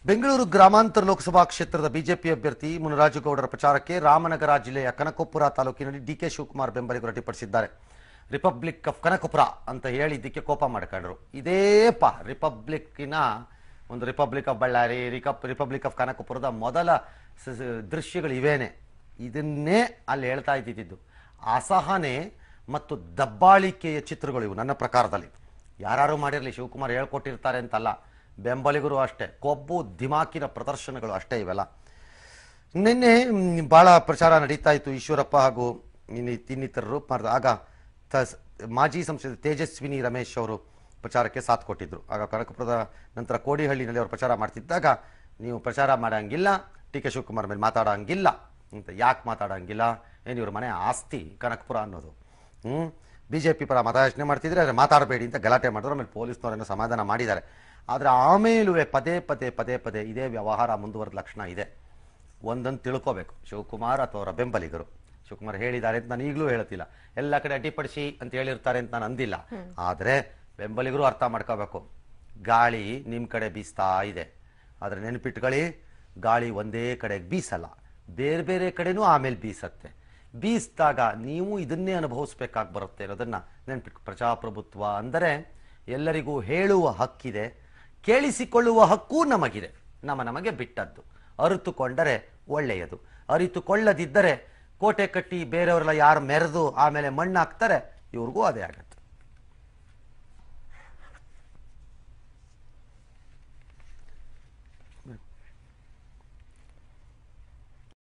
ಬೆಂಗಳೂರು ಗ್ರಾಮಾಂತರ ಲೋಕಸಭಾ ಕ್ಷೇತ್ರದ ಬಿಜೆಪಿ ಅಭ್ಯರ್ಥಿ ಮುನರಾಜುಗೌಡರ ಪ್ರಚಾರಕ್ಕೆ ರಾಮನಗರ ಜಿಲ್ಲೆಯ ಕನಕಪುರ ತಾಲೂಕಿನಲ್ಲಿ ಡಿಕೆ ಶಿವಕುಮಾರ್ ಬೆಂಬಲಿಗರು ಅಡ್ಡಿಪಡಿಸಿದ್ದಾರೆ ರಿಪಬ್ಲಿಕ್ ಆಫ್ ಕನಕಪುರ ಅಂತ ಹೇಳಿದ್ದಕ್ಕೆ ಕೋಪ ಮಾಡ್ಕೊಂಡ್ರು ಇದೇಪ ರಿಪಬ್ಲಿಕ್ಕಿನ ಒಂದು ರಿಪಬ್ಲಿಕ್ ಆಫ್ ಬಳ್ಳಾರಿ ರಿಕಪ್ ರಿಪಬ್ಲಿಕ್ ಆಫ್ ಕನಕಪುರದ ಮೊದಲ ಸ- ಸ- ದೃಶ್ಯಗಳು ಇವೇನೆ ಇದನ್ನೇ ಅಲ್ಲಿ ಹೇಳ್ತಾ ಇದ್ದಿದ್ದು ಅಸಹನೆ ಮತ್ತು ದಬ್ಬಾಳಿಕೆಯ ಚಿತ್ರಗಳು ಇವು ನನ್ನ ಪ್ರಕಾರದಲ್ಲಿ ಯಾರು ಮಾಡಿರಲಿ ಶಿವಕುಮಾರ್ ಹೇಳ್ಕೊಟ್ಟಿರ್ತಾರೆ ಅಂತಲ್ಲ ಬೆಂಬಲಿಗರು ಅಷ್ಟೇ ಕೊಬ್ಬು ದಿಮಾಕಿನ ಪ್ರದರ್ಶನಗಳು ಅಷ್ಟೇ ಇವೆಲ್ಲ ನಿನ್ನೆ ಮ್, ಬಹಳ ಪ್ರಚಾರ ನಡೀತಾ ಇತ್ತು ಈಶ್ವರಪ್ಪ ಹಾಗೂ ಇನ್ನು- ಇನ್ನಿತರರು ಮಾಡ್ದ- ಆಗ ತ- ಮಾಜಿ ಸಂಸದ ತೇಜಸ್ವಿನಿ ರಮೇಶ್ ಅವರು ಪ್ರಚಾರಕ್ಕೆ ಸಾಥ್ ಕೊಟ್ಟಿದ್ರು ಆಗ ಕನಕಪುರದ ನಂತರ ಕೋಡಿಹಳ್ಳಿನಲ್ಲಿ ಅವರು ಪ್ರಚಾರ ಮಾಡ್ತಿದ್ದಾಗ ನೀವು ಪ್ರಚಾರ ಮಾಡಂಗಿಲ್ಲ ಟಿ ಕೆ ಶಿವಕುಮಾರ್ ಮೇಲೆ ಮಾತಾಡಂಗಿಲ್ಲ ಅಂತ ಯಾಕೆ ಮಾತಾಡಂಗಿಲ್ಲ ಏನು ಇವ್ರ ಮನೆ ಆಸ್ತಿ ಕನಕಪುರ ಅನ್ನೋದು ಹ್ಮ್ ಬಿಜೆಪಿ ಪರ ಮತಯಾಚನೆ ಮಾಡ್ತಿದ್ರೆ ಆದರೆ ಮಾತಾಡಬೇಡಿ ಅಂತ ಗಲಾಟೆ ಮಾಡಿದ್ರು ಆಮೇಲೆ ಪೊಲೀಸ್ನವರನ್ನು ಸಮಾಧಾನ ಮಾಡಿದ್ದಾರೆ ಆದರೆ ಆಮೇಲೂ ಪದೇ ಪದೇ ಪದೇ ಪದೇ ಇದೇ ವ್ಯವಹಾರ ಮುಂದುವರೆದ ಲಕ್ಷಣ ಇದೆ ಒಂದೊಂದು ತಿಳ್ಕೋಬೇಕು ಶಿವಕುಮಾರ್ ಅಥವಾ ಅವರ ಬೆಂಬಲಿಗರು ಶಿವಕುಮಾರ್ ಹೇಳಿದ್ದಾರೆ ಅಂತ ನಾನು ಈಗಲೂ ಹೇಳ್ತಿಲ್ಲ ಎಲ್ಲ ಕಡೆ ಅಡ್ಡಿಪಡಿಸಿ ಅಂತ ಹೇಳಿರ್ತಾರೆ ಅಂತ ನಾನು ಅಂದಿಲ್ಲ ಆದರೆ ಬೆಂಬಲಿಗರು ಅರ್ಥ ಮಾಡ್ಕೋಬೇಕು ಗಾಳಿ ನಿಮ್ಮ ಕಡೆ ಬೀಸ್ತಾ ಇದೆ ಆದರೆ ನೆನಪಿಟ್ಕೊಳ್ಳಿ ಗಾಳಿ ಒಂದೇ ಕಡೆಗೆ ಬೀಸಲ್ಲ ಬೇರೆ ಬೇರೆ ಕಡೆನೂ ಆಮೇಲೆ ಬೀಸತ್ತೆ ಬೀಸಿದಾಗ ನೀವು ಇದನ್ನೇ ಅನುಭವಿಸ್ಬೇಕಾಗಿ ಬರುತ್ತೆ ಅನ್ನೋದನ್ನ ನೆನ್ಪಿಟ್ಟು ಪ್ರಜಾಪ್ರಭುತ್ವ ಅಂದರೆ ಎಲ್ಲರಿಗೂ ಹೇಳುವ ಹಕ್ಕಿದೆ ಕೇಳಿಸಿಕೊಳ್ಳುವ ಹಕ್ಕೂ ನಮಗಿದೆ ನಮ್ಮ ನಮಗೆ ಬಿಟ್ಟದ್ದು ಅರಿತುಕೊಂಡರೆ ಒಳ್ಳೆಯದು ಅರಿತುಕೊಳ್ಳದಿದ್ದರೆ ಕೋಟೆ ಕಟ್ಟಿ ಬೇರೆಯವರೆಲ್ಲ ಯಾರು ಮೆರೆದು ಆಮೇಲೆ ಮಣ್ಣು ಹಾಕ್ತಾರೆ ಇವ್ರಿಗೂ ಅದೇ ಆಗತ್ತೆ